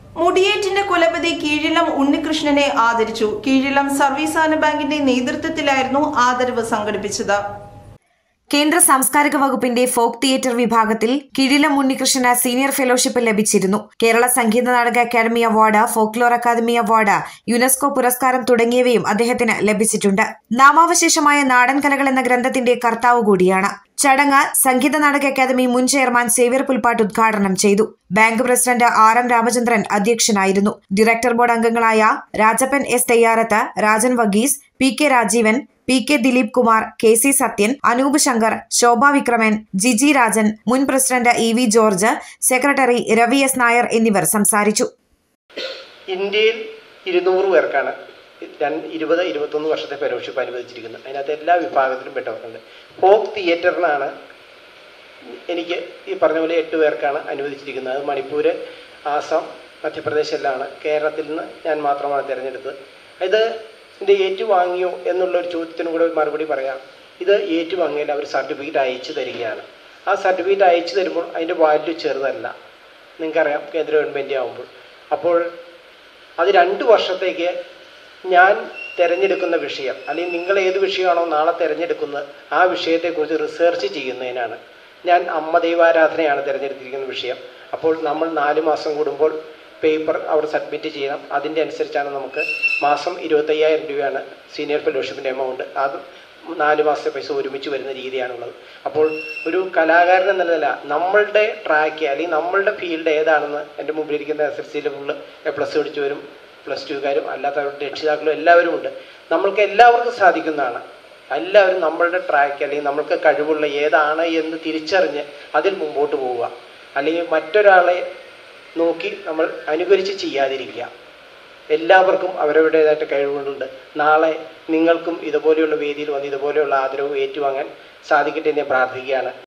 മുടിയേറ്റിന്റെ കുലപതി കീഴിലം ഉണ്ണികൃഷ്ണനെ ആദരിച്ചു കീഴിലം സർവീസ് സഹകരണ ബാങ്കിന്റെ നേതൃത്വത്തിലായിരുന്നു ആദരവ് സംഘടിപ്പിച്ചത് കേന്ദ്ര സാംസ്കാരിക വകുപ്പിന്റെ ഫോക്ക് തിയേറ്റർ വിഭാഗത്തിൽ കിഴിലം ഉണ്ണികൃഷ്ണന് സീനിയർ ഫെലോഷിപ്പ് ലഭിച്ചിരുന്നു Kerala Sangeetha Nataka academy award folklore academy award UNESCO പുരസ്കാരം തുടങ്ങിയവയും അദ്ദേഹത്തിന് ലഭിച്ചിട്ടുണ്ട് നാമാവശേഷമായ നാടൻ കലകൾ എന്ന ഗ്രന്ഥത്തിന്റെ കർത്താവ് കൂടിയാണ് ചടങ്ങ് സംഗീത നാടക അക്കാദമി മുൻ ചെയർമാൻ സേവ്യർ പുൽപ്പാട്ട് ഉദ്ഘാടനം ചെയ്തു bank president R M Ramachandran അധ്യക്ഷനായിരുന്നു ഡയറക്ടർ ബോർഡ് അംഗങ്ങളായ Rajappan S Theyyarath Rajan Varghese P K Rajeevan P K Dileep Kumar K C Sathyan Anoop Shankar Shobha Vikraman Jiji Rajan മുൻ president E V George secretary Ravi S Nair എന്നിവർ സംസാരിച്ചു ഇന്ത്യയിൽ ഇരുന്നൂറ് പേർക്കാണ് രണ്ട് ഇരുപത് ഇരുപത്തൊന്ന് വർഷത്തെ ഫെലോഷിപ്പ് അനുവദിച്ചിരിക്കുന്നത് അതിനകത്ത് എല്ലാ വിഭാഗത്തിലും പെട്ടവർക്കുണ്ട് ഫോക്ക് തിയേറ്ററിനാണ് എനിക്ക് ഈ പറഞ്ഞ പോലെ എട്ട് പേർക്കാണ് അനുവദിച്ചിരിക്കുന്നത് അത് മണിപ്പൂർ ആസാം മധ്യപ്രദേശ് എല്ലാമാണ് കേരളത്തിൽ നിന്ന് ഞാൻ മാത്രമാണ് തിരഞ്ഞെടുത്തത് ഇത് ഇതിൻ്റെ ഏറ്റുവാങ്ങിയോ എന്നുള്ള ഒരു ചോദ്യത്തിനും കൂടെ ഒരു മറുപടി പറയാം ഇത് ഏറ്റുവാങ്ങിയാൽ അവർ സർട്ടിഫിക്കറ്റ് അയച്ചു തരികയാണ് ആ സർട്ടിഫിക്കറ്റ് അയച്ചു തരുമ്പോൾ അതിൻ്റെ വാല്യൂ ചെറുതല്ല നിങ്ങൾക്കറിയാം കേന്ദ്ര ഗവൺമെൻറ് ആകുമ്പോൾ അപ്പോൾ അത് രണ്ട് വർഷത്തേക്ക് ഞാൻ തിരഞ്ഞെടുക്കുന്ന വിഷയം അല്ലെങ്കിൽ നിങ്ങൾ ഏത് വിഷയമാണോ നാളെ തിരഞ്ഞെടുക്കുന്നത് ആ വിഷയത്തെക്കുറിച്ച് റിസർച്ച് ചെയ്യുന്നതിനാണ് ഞാൻ അമ്മ ദൈവാരാധനയാണ് തിരഞ്ഞെടുത്തിരിക്കുന്ന വിഷയം അപ്പോൾ നമ്മൾ നാല് മാസം കൂടുമ്പോൾ പേപ്പർ അവിടെ സബ്മിറ്റ് ചെയ്യണം അതിൻ്റെ അനുസരിച്ചാണ് നമുക്ക് മാസം ഇരുപത്തയ്യായിരം രൂപയാണ് സീനിയർ ഫെലോഷിപ്പിൻ്റെ എമൗണ്ട് അത് നാല് മാസത്തെ പൈസ ഒരുമിച്ച് വരുന്ന രീതിയാണുള്ളത് അപ്പോൾ ഒരു കലാകാരൻ എന്ന നിലയില നമ്മളുടെ ട്രാക്ക് അല്ലെങ്കിൽ നമ്മളുടെ ഫീൽഡ് ഏതാണെന്ന് എൻ്റെ മുമ്പിലിരിക്കുന്ന എസ് എസ് സിയിൽ ഫുള്ള് എ പ്ലസ് പഠിച്ചു വരും പ്ലസ് ടുക്കാരും അല്ലാത്തവരുടെ രക്ഷിതാക്കളും എല്ലാവരും ഉണ്ട് നമ്മൾക്ക് എല്ലാവർക്കും സാധിക്കുന്നതാണ് എല്ലാവരും നമ്മളുടെ ട്രാക്ക് അല്ലെങ്കിൽ നമ്മൾക്ക് കഴിവുള്ള ഏതാണ് എന്ന് തിരിച്ചറിഞ്ഞ് അതിൽ മുമ്പോട്ട് പോവുക അല്ലെങ്കിൽ മറ്റൊരാളെ നോക്കി നമ്മൾ അനുകരിച്ച് ചെയ്യാതിരിക്കുക എല്ലാവർക്കും അവരവരുടേതായിട്ട് കഴിവുകളുണ്ട് നാളെ നിങ്ങൾക്കും ഇതുപോലെയുള്ള വേദിയിൽ വന്ന് ഇതുപോലെയുള്ള ആദരവ് ഏറ്റുവാങ്ങാൻ സാധിക്കട്ടെ എന്ന് ഞാൻ പ്രാർത്ഥിക്കുകയാണ്